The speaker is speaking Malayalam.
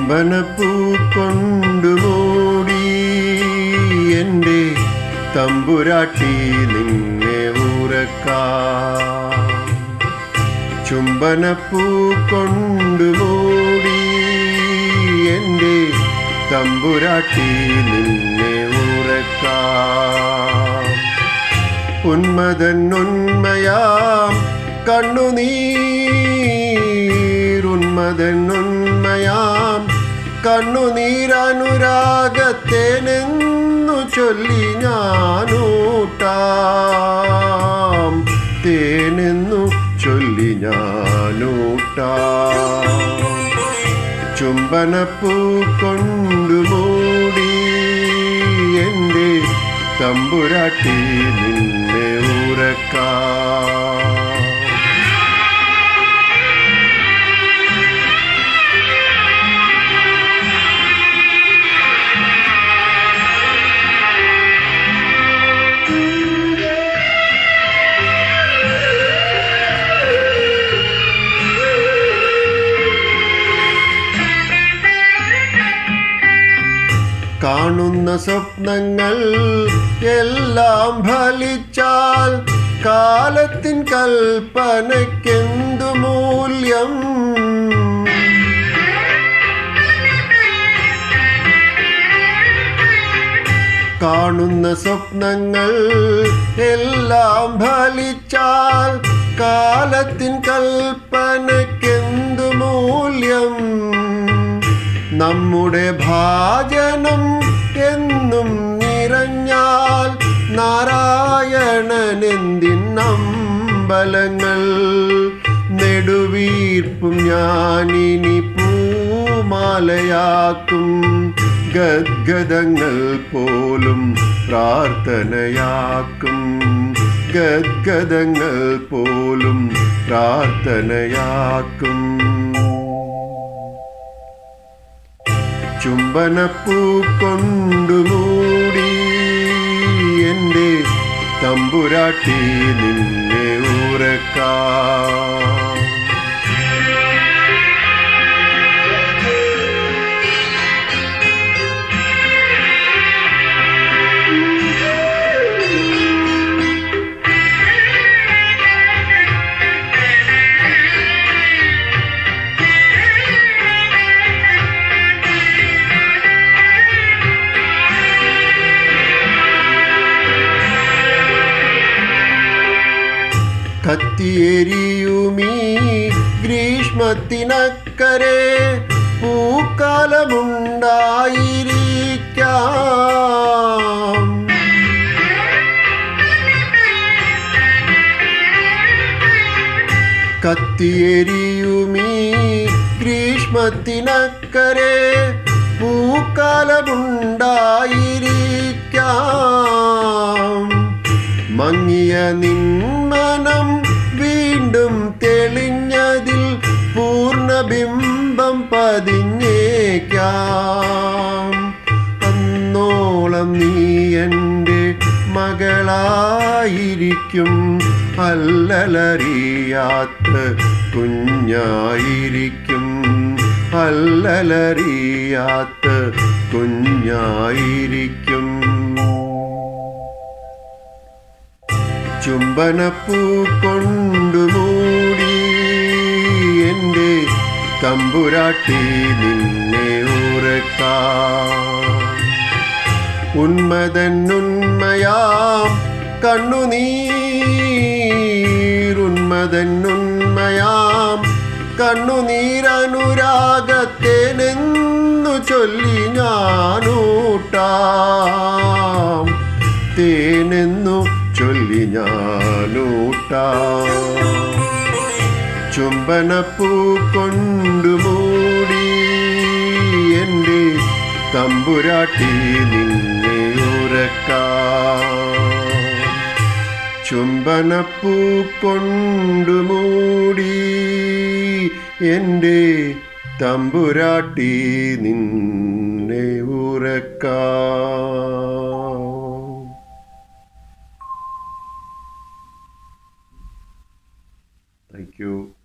ചുംബനപ്പൂ കൊണ്ടു മൂടി എൻ്റെ തമ്പുരാട്ടി നിന്നെ ഉറക്കാം ചുംബനപ്പൂ കൊണ്ടു മൂടി എൻ്റെ തമ്പുരാട്ടി നിന്നെ ഉറക്കാം ഉന്മതൻ ഉന്മയാം കണ്ണുനീരുന്മതൻ ഉന്മയാം കണ്ണുനീരനുരാഗത്തേനെന്നു ചൊല്ലി ഞാനൂട്ടാം തേനെന്നു ചൊല്ലി ഞാനൂട്ടാം ചുംബനപ്പൂ കൊണ്ടു മൂടി എൻ്റെ തമ്പുരാട്ടി നിന്നെ ഉറക്കാം കാണുന്ന സ്വപ്നങ്ങൾ എല്ലാം ഫലിച്ചാൽ കാലത്തിൻ കൽപ്പനയ്ക്കെന്തു മൂല്യം കാണുന്ന സ്വപ്നങ്ങൾ എല്ലാം ഫലിച്ചാൽ കാലത്തിൻ കൽപ്പനയ്ക്കെന്തു മൂല്യം നമ്മുടെ ഭാജനം എന്നും നിറഞ്ഞാൽ നാരായണനെന്തിനമ്പലങ്ങൾ നെടുവീർപ്പും ഞാനിനി പൂമാലയാക്കും ഗദ്ഗതങ്ങൾ പോലും പ്രാർത്ഥനയാക്കും ഗദ്ഗതങ്ങൾ പോലും പ്രാർത്ഥനയാക്കും ചുംബനപ്പൂ കൊണ്ടു മൂടി എൻ്റെ തമ്പുരാട്ടി നിന്നെ ഉറക്കാം കത്തിയെരിയുമീ ഗ്രീഷ്മത്തിനക്കരെ പൂക്കാലമുണ്ടായിരിക്കാം കത്തിയെരിയുമീ ഗ്രീഷ്മത്തിനക്കരെ പൂക്കാലമുണ്ടായിരിക്കാം മങ്ങിയ നിന്മനം വീണ്ടും തെളിഞ്ഞതിൽ പൂർണ്ണബിംബം പതിഞ്ഞേക്കാം അന്നോളം നീ എൻ്റെ മകളായിരിക്കും അല്ലലറിയാത്ത കുഞ്ഞായിരിക്കും അല്ലലറിയാത്ത കുഞ്ഞായിരിക്കും ചുംബനപ്പൂ കൊണ്ടു മൂടി എൻ്റെ തമ്പുരാട്ടി നിന്നെ ഉറക്കാം ഉന്മതൻ ഉന്മയാം കണ്ണുനീരുന്മതൻ ഉന്മയാം കണ്ണുനീരനുരാഗത്തേനെന്നു ചൊല്ലി ഞാനൂട്ടാം തേനെന്നു ചൊല്ലി ഞാനൂട്ടാം ചുംബനപ്പൂ കൊണ്ടു മൂടി എൻ്റെ തമ്പുരാട്ടി നിന്നെ ഉറക്കാം ചുംബനപ്പൂ കൊണ്ടു മൂടി എൻ്റെ തമ്പുരാട്ടി നിന്നെ ഉറക്കാം താങ്ക് യു